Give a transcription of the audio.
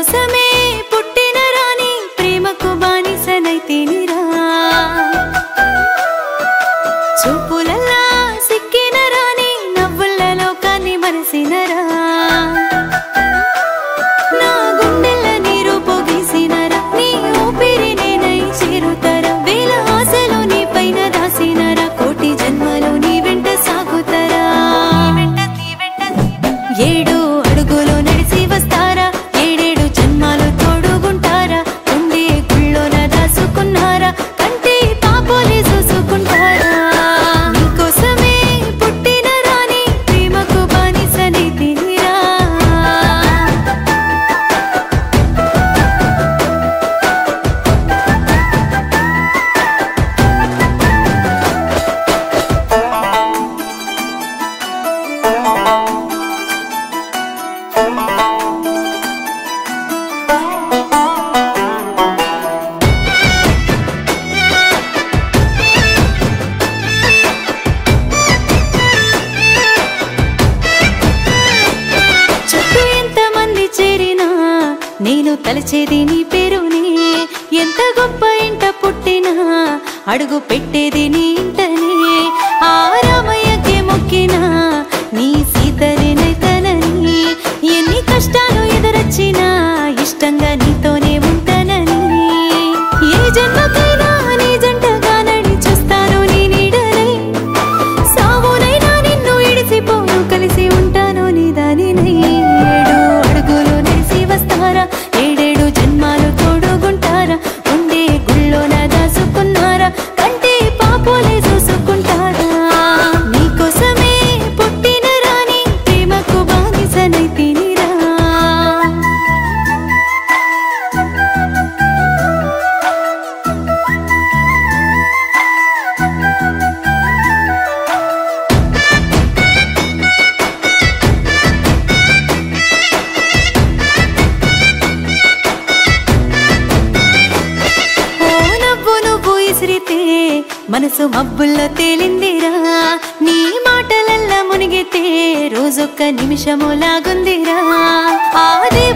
నీకోసమే పుట్టిన రాని ప్రేమకు బానిసనైతేనిరా చూపులల్లా సిక్కిన రాని నవ్వుల లోకాన్ని మనసినరా నా గుండెల నీరు పొగిసినరా నీ ఊపిరి నేనై చేరుతరా వేల ఆశలు నీ పైన దాసినరా కోటి జన్మలు నీ వెంట సాగుతరా ఏడు అడుగులు నడిచి వస్తారా ఏడేడు జన్మాలు తోడుగుంటారా ఉండే గుళ్ళోన దాసుకున్నారా కంటి పాపోలి చూసుకుంటారా నీకోసమే పుట్టిన రాని ప్రేమకు బానిసని తినిరా చుట్టూ ఎంతమంది చేరినా నేను తలచేది నీ పేరుని ఎంత గొప్ప ఇంట పుట్టినా అడుగు పెట్టేది నీ ఇంటనే ఆ రామయ్యకే మొక్కినా నీ సీతనేనైతనని ఎన్ని కష్టాలు ఎదురొచ్చినా ఇష్టంగా నీతోనే ఉంటానని ఏ జన్మకైనా నీ జంటగా నడి చూస్తాను నీ నీడనై సావునైనా నిన్ను ఇడిసిపోను కలిసి ఉంటాను నీ దానినై ఏడు అడుగులు నడిసి వస్తారా ఏడేడు జన్మాలు తోడుగుంటారా ఉండే గుళ్ళోన దాసుకున్నారా కంటి పాపోలే చూసుకుంటారా నీకోసమే పుట్టిన రాని ప్రేమకు బానిసనై తినిరా ఓ నవ్వు నువ్వు ఇసిరితే మనసు మబ్బుల్లో తేలిందిరా నీ మాటలల్లా మునిగితే రోజొక్క నిమిషము లాగుందిరా ఆ దేవ